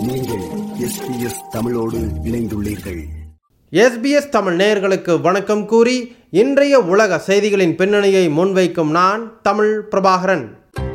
நீங்கள் எஸ்பிஎஸ் தமிழோடு இணைந்துள்ளீர்கள் எஸ்பிஎஸ் தமிழ் நேயர்களுக்கு வணக்கம் கூறி இன்றைய உலக செய்திகளின் பின்னணியை முன்வைக்கும் நான் தமிழ் பிரபாகரன்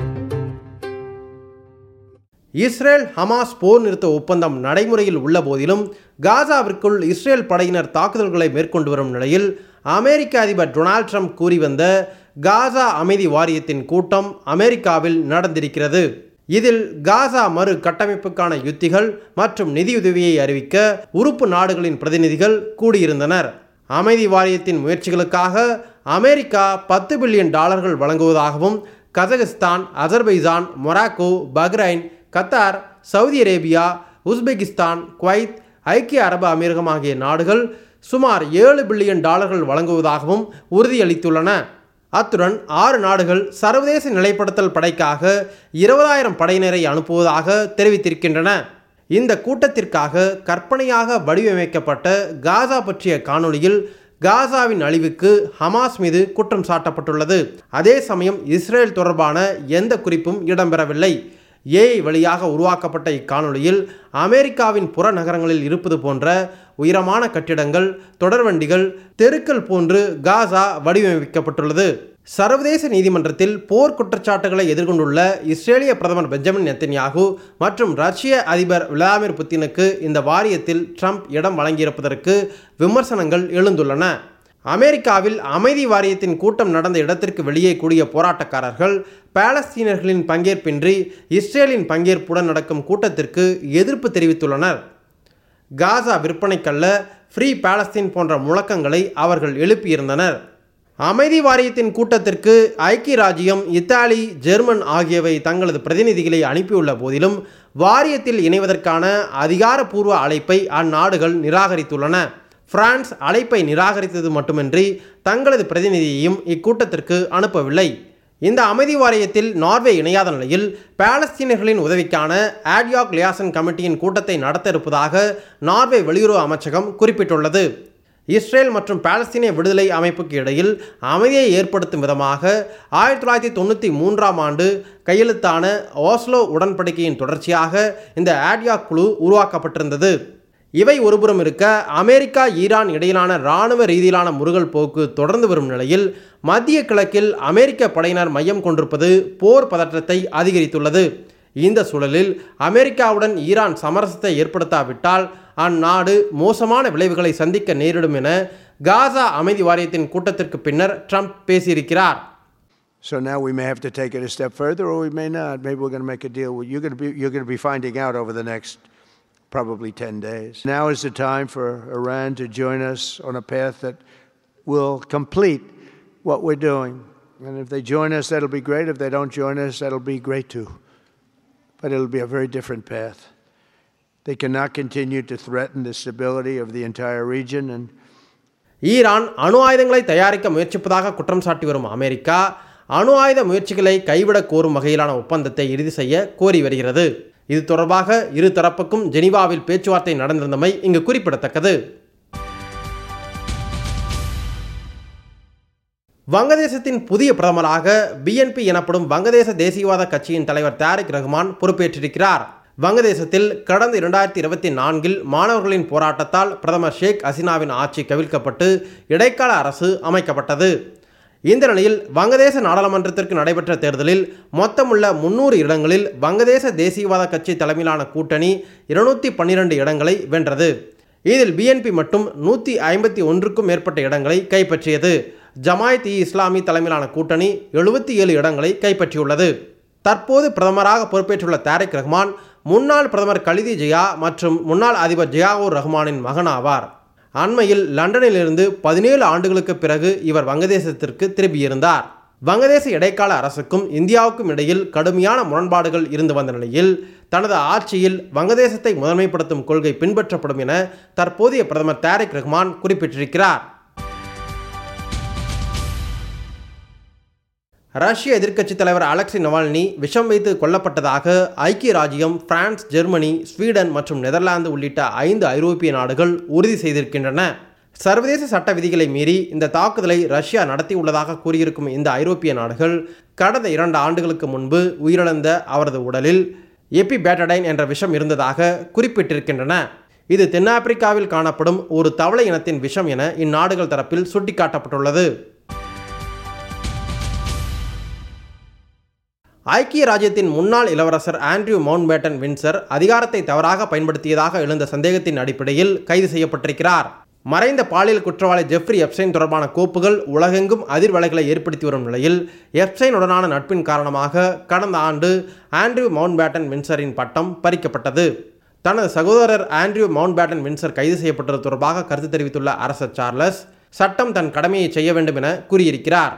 இஸ்ரேல் ஹமாஸ் போர் நிறுத்த ஒப்பந்தம் நடைமுறையில் உள்ள போதிலும் காசாவிற்குள் இஸ்ரேல் படையினர் தாக்குதல்களை மேற்கொண்டு வரும் நிலையில் அமெரிக்க அதிபர் டொனால்ட் ட்ரம்ப் கூறி வந்த காசா அமைதி வாரியத்தின் கூட்டம் அமெரிக்காவில் நடந்திருக்கிறது இதில் காசா மறு கட்டமைப்புக்கான யுத்திகள் மற்றும் நிதியுதவியை அறிவிக்க உறுப்பு நாடுகளின் பிரதிநிதிகள் கூடியிருந்தனர் அமைதி வாரியத்தின் முயற்சிகளுக்காக அமெரிக்கா பத்து பில்லியன் டாலர்கள் வழங்குவதாகவும் Kazakhstan Azerbaijan Morocco Bahrain Qatar Saudi Arabia Uzbekistan Kuwait ஐக்கிய அரபு அமீரகம் ஆகிய நாடுகள் சுமார் ஏழு பில்லியன் டாலர்கள் வழங்குவதாகவும் உறுதியளித்துள்ளன அத்துடன் ஆறு நாடுகள் சர்வதேச நிலைப்படுத்தல் படைக்காக இருபதாயிரம் படையினரை அனுப்புவதாக தெரிவித்திருக்கின்றன இந்த கூட்டத்திற்காக கற்பனையாக வடிவமைக்கப்பட்ட காசா பற்றிய காணொளியில் காசாவின் அழிவுக்கு ஹமாஸ் மீது குற்றம் சாட்டப்பட்டுள்ளது அதே சமயம் இஸ்ரேல் தொடர்பான எந்த குறிப்பும் இடம்பெறவில்லை ஏஐ வழியாக உருவாக்கப்பட்ட இக்காணொளியில் அமெரிக்காவின் புறநகரங்களில் இருப்பது போன்ற உயரமான கட்டிடங்கள் தொடர்வண்டிகள் தெருக்கள் போன்று காசா வடிவமைக்கப்பட்டுள்ளது சர்வதேச நீதிமன்றத்தில் போர் குற்றச்சாட்டுகளை எதிர்கொண்டுள்ள இஸ்ரேலிய பிரதமர் பெஞ்சமின் நெத்தன்யாகு மற்றும் ரஷ்ய அதிபர் விளாடிமிர் புத்தினுக்கு இந்த வாரியத்தில் ட்ரம்ப் இடம் வழங்கியிருப்பதற்கு விமர்சனங்கள் எழுந்துள்ளன அமெரிக்காவில் அமைதி வாரியத்தின் கூட்டம் நடந்த இடத்திற்கு வெளியே கூடிய போராட்டக்காரர்கள் பாலஸ்தீனர்களின் பங்கேற்பின்றி இஸ்ரேலின் பங்கேற்புடன் நடக்கும் கூட்டத்திற்கு எதிர்ப்பு தெரிவித்துள்ளனர் காசா விற்பனைக்கல்ல ஃப்ரீ பாலஸ்தீன் போன்ற முழக்கங்களை அவர்கள் எழுப்பியிருந்தனர் அமைதி வாரியத்தின் கூட்டத்திற்கு ஐக்கிய ராஜ்யம் இத்தாலி ஜெர்மன் ஆகியவை தங்களது பிரதிநிதிகளை அனுப்பியுள்ள போதிலும் வாரியத்தில் இணைவதற்கான அதிகாரப்பூர்வ அழைப்பை அந்நாடுகள் நிராகரித்துள்ளன பிரான்ஸ் அழைப்பை நிராகரித்தது மட்டுமின்றி தங்களது பிரதிநிதியையும் இக்கூட்டத்திற்கு அனுப்பவில்லை இந்த அமைதி வாரியத்தில் நார்வே இணையாத நிலையில் பாலஸ்தீனர்களின் உதவிக்கான ஆட்யாக் லியாசன் கமிட்டியின் கூட்டத்தை நடத்த இருப்பதாக நார்வே வெளியுறவு அமைச்சகம் குறிப்பிட்டுள்ளது இஸ்ரேல் மற்றும் பாலஸ்தீனிய விடுதலை அமைப்புக்கு இடையில் அமைதியை ஏற்படுத்தும் விதமாக ஆயிரத்தி தொள்ளாயிரத்தி தொண்ணூற்றி மூன்றாம் ஆண்டு கையெழுத்தான ஓஸ்லோ உடன்படிக்கையின் தொடர்ச்சியாக இந்த ஆட்யாக் குழு உருவாக்கப்பட்டிருந்தது இவை ஒருபுறம் இருக்க அமெரிக்கா ஈரான் இடையிலான இராணுவ ரீதியிலான முருகல் போக்கு தொடர்ந்து வரும் நிலையில் மத்திய கிழக்கில் அமெரிக்க படையினர் மையம் கொண்டிருப்பது போர் பதற்றத்தை அதிகரித்துள்ளது இந்த சூழலில் அமெரிக்காவுடன் ஈரான் சமரசத்தை ஏற்படுத்தாவிட்டால் அந்நாடு மோசமான விளைவுகளை சந்திக்க நேரிடும் என காசா அமைதி வாரியத்தின் கூட்டத்திற்கு பின்னர் ட்ரம்ப் பேசியிருக்கிறார் So now we may have to take it a step further, or we may not. Maybe we're going to make a deal. You're going to be you're going to be finding out over the next probably 10 days. Now is the time for Iran to join us on a path that will complete what we're doing. And if they join us, that'll be great. If they don't join us, that'll be great too. But it'll be a very different path. They cannot continue to threaten the stability of the entire region and Iran அணு ஆயுதங்களை தயாரிக்க முயற்சிப்பதாக குற்றம் சாட்டி வரும் America அணு ஆயுத முயற்சிகளை கைவிடக் கோரும் வகையிலான ஒப்பந்தத்தை இறுதி செய்ய கோரி வருகிறது இது தொடர்பாக இரு தரப்புக்கும் ஜெனீவாவில் பேச்சுவார்த்தை நடந்திருந்தமை இங்கு குறிப்பிடத்தக்கது வங்கதேசத்தின் புதிய பிரதமராக பிஎன்பி எனப்படும் வங்கதேச தேசியவாத கட்சியின் தலைவர் தாரிக் ரஹ்மான் பொறுப்பேற்றிருக்கிறார் வங்கதேசத்தில் கடந்த இரண்டாயிரத்தி இருபத்தி நான்கில் மாணவர்களின் போராட்டத்தால் பிரதமர் ஷேக் ஹசீனாவின் ஆட்சி கவிழ்க்கப்பட்டு இடைக்கால அரசு அமைக்கப்பட்டது இந்த நிலையில் வங்கதேச நாடாளுமன்றத்திற்கு நடைபெற்ற தேர்தலில் மொத்தமுள்ள முன்னூறு இடங்களில் வங்கதேச தேசியவாத கட்சி தலைமையிலான கூட்டணி இருநூற்றி பன்னிரண்டு இடங்களை வென்றது இதில் பிஎன்பி மட்டும் நூற்றி ஐம்பத்தி ஒன்றுக்கும் மேற்பட்ட இடங்களை கைப்பற்றியது ஜமாயத் இ இஸ்லாமி தலைமையிலான கூட்டணி எழுபத்தி ஏழு இடங்களை கைப்பற்றியுள்ளது தற்போது பிரதமராக பொறுப்பேற்றுள்ள தாரிக் ரஹ்மான் முன்னாள் பிரதமர் கலிதி ஜியா மற்றும் முன்னாள் அதிபர் ஜியாவூர் ரஹ்மானின் மகன் ஆவார் அண்மையில் லண்டனிலிருந்து பதினேழு ஆண்டுகளுக்கு பிறகு இவர் வங்கதேசத்திற்கு திரும்பியிருந்தார் வங்கதேச இடைக்கால அரசுக்கும் இந்தியாவுக்கும் இடையில் கடுமையான முரண்பாடுகள் இருந்து வந்த நிலையில் தனது ஆட்சியில் வங்கதேசத்தை முதன்மைப்படுத்தும் கொள்கை பின்பற்றப்படும் என தற்போதைய பிரதமர் தாரிக் ரஹ்மான் குறிப்பிட்டிருக்கிறார் ரஷ்ய எதிர்க்கட்சித் தலைவர் அலெக்சி நவால்னி விஷம் வைத்து கொல்லப்பட்டதாக ஐக்கிய ராஜ்யம் பிரான்ஸ் ஜெர்மனி ஸ்வீடன் மற்றும் நெதர்லாந்து உள்ளிட்ட ஐந்து ஐரோப்பிய நாடுகள் உறுதி செய்திருக்கின்றன சர்வதேச சட்ட விதிகளை மீறி இந்த தாக்குதலை ரஷ்யா நடத்தியுள்ளதாக கூறியிருக்கும் இந்த ஐரோப்பிய நாடுகள் கடந்த இரண்டு ஆண்டுகளுக்கு முன்பு உயிரிழந்த அவரது உடலில் எபிபேட்டடைன் என்ற விஷம் இருந்ததாக குறிப்பிட்டிருக்கின்றன இது தென்னாப்பிரிக்காவில் காணப்படும் ஒரு தவளை இனத்தின் விஷம் என இந்நாடுகள் தரப்பில் சுட்டிக்காட்டப்பட்டுள்ளது ஐக்கிய ராஜ்யத்தின் முன்னாள் இளவரசர் ஆண்ட்ரியூ மவுண்ட்பேட்டன் வின்சர் அதிகாரத்தை தவறாக பயன்படுத்தியதாக எழுந்த சந்தேகத்தின் அடிப்படையில் கைது செய்யப்பட்டிருக்கிறார் மறைந்த பாலியல் குற்றவாளி ஜெஃப்ரி எப்சைன் தொடர்பான கோப்புகள் உலகெங்கும் அதிர்வலைகளை ஏற்படுத்தி வரும் நிலையில் எப்சைனுடனான நட்பின் காரணமாக கடந்த ஆண்டு ஆண்ட்ரியூ மவுண்ட்பேட்டன் வின்சரின் பட்டம் பறிக்கப்பட்டது தனது சகோதரர் ஆண்ட்ரியூ மவுண்ட்பேட்டன் வின்சர் கைது செய்யப்பட்டது தொடர்பாக கருத்து தெரிவித்துள்ள அரசர் சார்லஸ் சட்டம் தன் கடமையை செய்ய வேண்டும் என கூறியிருக்கிறார்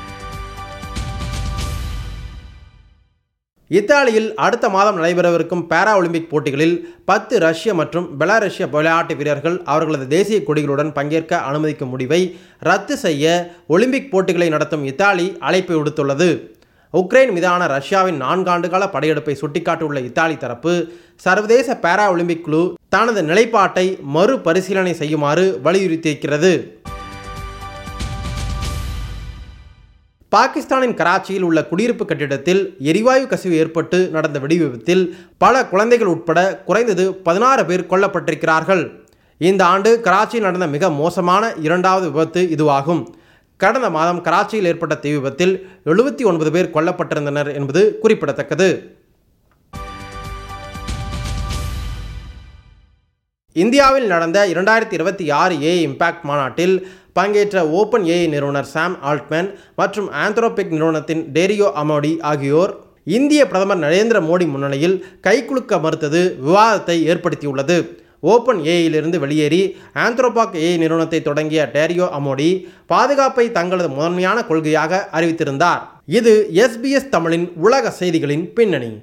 இத்தாலியில் அடுத்த மாதம் நடைபெறவிருக்கும் பாரா ஒலிம்பிக் போட்டிகளில் பத்து ரஷ்ய மற்றும் பெலாரஷ்ய விளையாட்டு வீரர்கள் அவர்களது தேசிய கொடிகளுடன் பங்கேற்க அனுமதிக்கும் முடிவை ரத்து செய்ய ஒலிம்பிக் போட்டிகளை நடத்தும் இத்தாலி அழைப்பு விடுத்துள்ளது உக்ரைன் மீதான ரஷ்யாவின் நான்காண்டுகால படையெடுப்பை சுட்டிக்காட்டியுள்ள இத்தாலி தரப்பு சர்வதேச பாரா ஒலிம்பிக் குழு தனது நிலைப்பாட்டை மறுபரிசீலனை செய்யுமாறு வலியுறுத்தியிருக்கிறது பாகிஸ்தானின் கராச்சியில் உள்ள குடியிருப்பு கட்டிடத்தில் எரிவாயு கசிவு ஏற்பட்டு நடந்த வெடிவிபத்தில் பல குழந்தைகள் உட்பட குறைந்தது பதினாறு பேர் கொல்லப்பட்டிருக்கிறார்கள் இந்த ஆண்டு கராச்சியில் நடந்த மிக மோசமான இரண்டாவது விபத்து இதுவாகும் கடந்த மாதம் கராச்சியில் ஏற்பட்ட தீ விபத்தில் எழுபத்தி ஒன்பது பேர் கொல்லப்பட்டிருந்தனர் என்பது குறிப்பிடத்தக்கது இந்தியாவில் நடந்த இரண்டாயிரத்தி இருபத்தி ஆறு ஏ இம்பாக்ட் மாநாட்டில் பங்கேற்ற ஓப்பன் ஏஐ நிறுவனர் சாம் ஆல்ட்மேன் மற்றும் ஆந்த்ரோபிக் நிறுவனத்தின் டேரியோ அமோடி ஆகியோர் இந்திய பிரதமர் நரேந்திர மோடி முன்னிலையில் கைகுலுக்க மறுத்தது விவாதத்தை ஏற்படுத்தியுள்ளது ஓப்பன் ஏஐயிலிருந்து வெளியேறி ஆந்த்ரோபாக் ஏஐ நிறுவனத்தை தொடங்கிய டேரியோ அமோடி பாதுகாப்பை தங்களது முதன்மையான கொள்கையாக அறிவித்திருந்தார் இது எஸ்பிஎஸ் தமிழின் உலக செய்திகளின் பின்னணி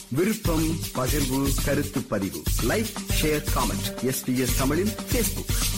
விருப்பம் பகிர்வு கருத்து பதிவு லைக் ஷேர் காமெண்ட் எஸ்பிஎஸ் தமிழின் ஃபேஸ்புக்